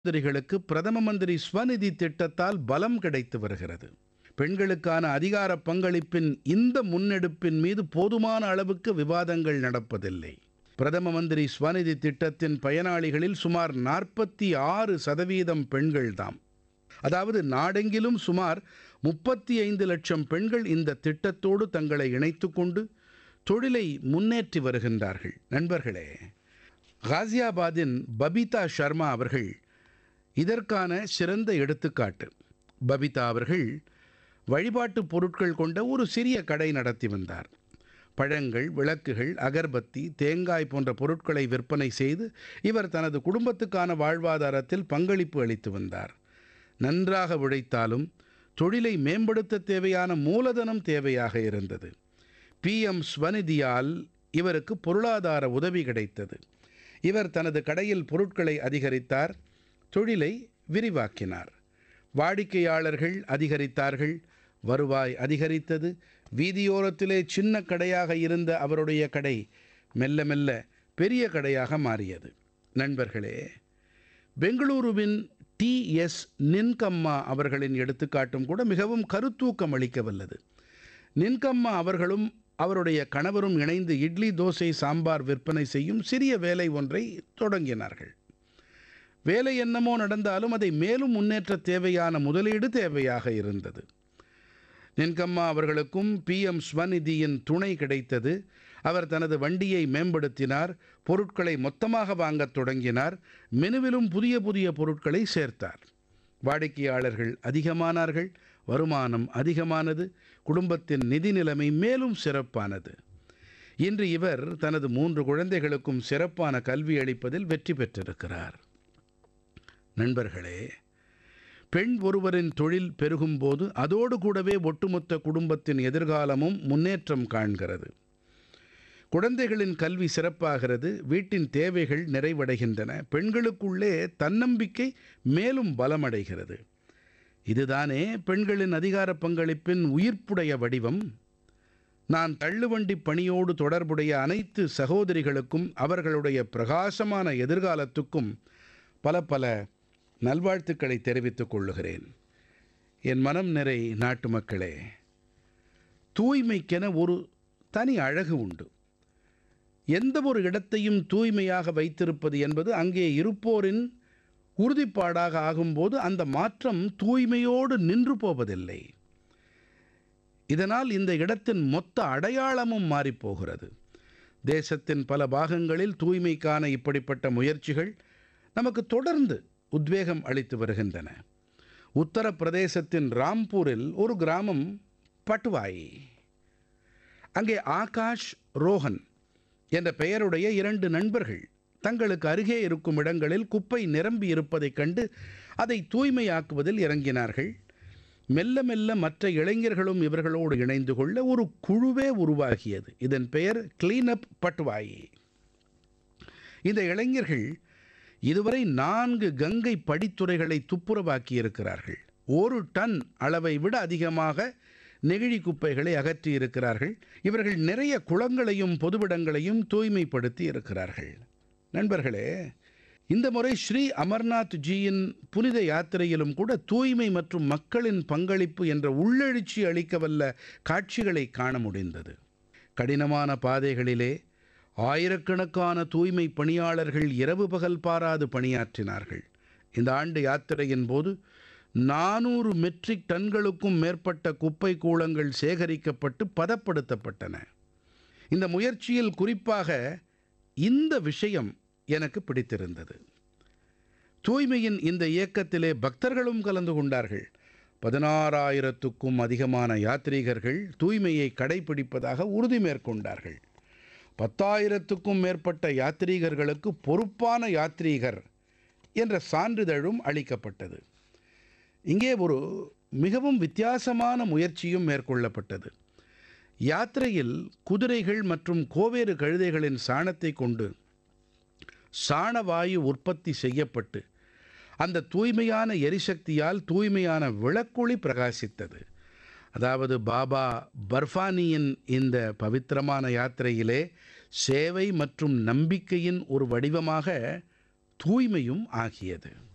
சகோதரிகளுக்கு பிரதம மந்திரி ஸ்வநிதி திட்டத்தால் பலம் கிடைத்து வருகிறது பெண்களுக்கான அதிகார பங்களிப்பின் இந்த முன்னெடுப்பின் மீது போதுமான அளவுக்கு விவாதங்கள் நடப்பதில்லை பிரதம மந்திரி ஸ்வநிதி திட்டத்தின் பயனாளிகளில் சுமார் நாற்பத்தி ஆறு சதவீதம் பெண்கள்தாம் அதாவது நாடெங்கிலும் சுமார் முப்பத்தி ஐந்து லட்சம் பெண்கள் இந்த திட்டத்தோடு தங்களை இணைத்துக் கொண்டு தொழிலை முன்னேற்றி வருகின்றார்கள் நண்பர்களே காசியாபாதின் பபிதா சர்மா அவர்கள் இதற்கான சிறந்த எடுத்துக்காட்டு பபிதா அவர்கள் வழிபாட்டுப் பொருட்கள் கொண்ட ஒரு சிறிய கடை நடத்தி வந்தார் பழங்கள் விளக்குகள் அகர்பத்தி தேங்காய் போன்ற பொருட்களை விற்பனை செய்து இவர் தனது குடும்பத்துக்கான வாழ்வாதாரத்தில் பங்களிப்பு அளித்து வந்தார் நன்றாக உழைத்தாலும் தொழிலை மேம்படுத்த தேவையான மூலதனம் தேவையாக இருந்தது பிஎம் ஸ்வநிதியால் இவருக்கு பொருளாதார உதவி கிடைத்தது இவர் தனது கடையில் பொருட்களை அதிகரித்தார் தொழிலை விரிவாக்கினார் வாடிக்கையாளர்கள் அதிகரித்தார்கள் வருவாய் அதிகரித்தது வீதியோரத்திலே சின்ன கடையாக இருந்த அவருடைய கடை மெல்ல மெல்ல பெரிய கடையாக மாறியது நண்பர்களே பெங்களூருவின் டி எஸ் நின்கம்மா அவர்களின் எடுத்துக்காட்டும் கூட மிகவும் கருத்தூக்கம் அளிக்க வல்லது நின்கம்மா அவர்களும் அவருடைய கணவரும் இணைந்து இட்லி தோசை சாம்பார் விற்பனை செய்யும் சிறிய வேலை ஒன்றை தொடங்கினார்கள் வேலை என்னமோ நடந்தாலும் அதை மேலும் முன்னேற்ற தேவையான முதலீடு தேவையாக இருந்தது நின்கம்மா அவர்களுக்கும் பிஎம் ஸ்வநிதியின் துணை கிடைத்தது அவர் தனது வண்டியை மேம்படுத்தினார் பொருட்களை மொத்தமாக வாங்கத் தொடங்கினார் மெனுவிலும் புதிய புதிய பொருட்களை சேர்த்தார் வாடிக்கையாளர்கள் அதிகமானார்கள் வருமானம் அதிகமானது குடும்பத்தின் நிதி நிலைமை மேலும் சிறப்பானது இன்று இவர் தனது மூன்று குழந்தைகளுக்கும் சிறப்பான கல்வி அளிப்பதில் வெற்றி பெற்றிருக்கிறார் நண்பர்களே பெண் ஒருவரின் தொழில் பெருகும்போது அதோடு கூடவே ஒட்டுமொத்த குடும்பத்தின் எதிர்காலமும் முன்னேற்றம் காண்கிறது குழந்தைகளின் கல்வி சிறப்பாகிறது வீட்டின் தேவைகள் நிறைவடைகின்றன பெண்களுக்குள்ளே தன்னம்பிக்கை மேலும் பலமடைகிறது இதுதானே பெண்களின் அதிகார பங்களிப்பின் உயிர்ப்புடைய வடிவம் நான் தள்ளுவண்டி பணியோடு தொடர்புடைய அனைத்து சகோதரிகளுக்கும் அவர்களுடைய பிரகாசமான எதிர்காலத்துக்கும் பல பல நல்வாழ்த்துக்களை தெரிவித்துக் கொள்ளுகிறேன் என் மனம் நிறை நாட்டு மக்களே தூய்மைக்கென ஒரு தனி அழகு உண்டு எந்த ஒரு இடத்தையும் தூய்மையாக வைத்திருப்பது என்பது அங்கே இருப்போரின் உறுதிப்பாடாக ஆகும்போது அந்த மாற்றம் தூய்மையோடு நின்று போவதில்லை இதனால் இந்த இடத்தின் மொத்த அடையாளமும் மாறிப்போகிறது தேசத்தின் பல பாகங்களில் தூய்மைக்கான இப்படிப்பட்ட முயற்சிகள் நமக்கு தொடர்ந்து உத்வேகம் அளித்து வருகின்றன உத்தரப்பிரதேசத்தின் ராம்பூரில் ஒரு கிராமம் பட்வாய் அங்கே ஆகாஷ் ரோஹன் என்ற பெயருடைய இரண்டு நண்பர்கள் தங்களுக்கு அருகே இருக்கும் இடங்களில் குப்பை நிரம்பி இருப்பதைக் கண்டு அதை தூய்மையாக்குவதில் இறங்கினார்கள் மெல்ல மெல்ல மற்ற இளைஞர்களும் இவர்களோடு இணைந்து கொள்ள ஒரு குழுவே உருவாகியது இதன் பெயர் கிளீனப் பட்வாயி இந்த இளைஞர்கள் இதுவரை நான்கு கங்கை படித்துறைகளை துப்புரவாக்கி இருக்கிறார்கள் ஒரு டன் அளவை விட அதிகமாக நெகிழி குப்பைகளை அகற்றி இருக்கிறார்கள் இவர்கள் நிறைய குளங்களையும் பொதுவிடங்களையும் தூய்மைப்படுத்தி இருக்கிறார்கள் நண்பர்களே இந்த முறை ஸ்ரீ அமர்நாத் ஜியின் புனித யாத்திரையிலும் கூட தூய்மை மற்றும் மக்களின் பங்களிப்பு என்ற உள்ளெழுச்சி அளிக்கவல்ல காட்சிகளை காண முடிந்தது கடினமான பாதைகளிலே ஆயிரக்கணக்கான தூய்மை பணியாளர்கள் இரவு பகல் பாராது பணியாற்றினார்கள் இந்த ஆண்டு யாத்திரையின் போது நானூறு மெட்ரிக் டன்களுக்கும் மேற்பட்ட குப்பை கூளங்கள் சேகரிக்கப்பட்டு பதப்படுத்தப்பட்டன இந்த முயற்சியில் குறிப்பாக இந்த விஷயம் எனக்கு பிடித்திருந்தது தூய்மையின் இந்த இயக்கத்திலே பக்தர்களும் கலந்து கொண்டார்கள் பதினாறாயிரத்துக்கும் அதிகமான யாத்ரீகர்கள் தூய்மையை கடைபிடிப்பதாக உறுதி மேற்கொண்டார்கள் பத்தாயிரத்துக்கும் மேற்பட்ட யாத்ரீகர்களுக்கு பொறுப்பான யாத்ரீகர் என்ற சான்றிதழும் அளிக்கப்பட்டது இங்கே ஒரு மிகவும் வித்தியாசமான முயற்சியும் மேற்கொள்ளப்பட்டது யாத்திரையில் குதிரைகள் மற்றும் கோவேறு கழுதைகளின் சாணத்தை கொண்டு சாணவாயு உற்பத்தி செய்யப்பட்டு அந்த தூய்மையான எரிசக்தியால் தூய்மையான விளக்கொளி பிரகாசித்தது அதாவது பாபா பர்ஃபானியின் இந்த பவித்திரமான யாத்திரையிலே சேவை மற்றும் நம்பிக்கையின் ஒரு வடிவமாக தூய்மையும் ஆகியது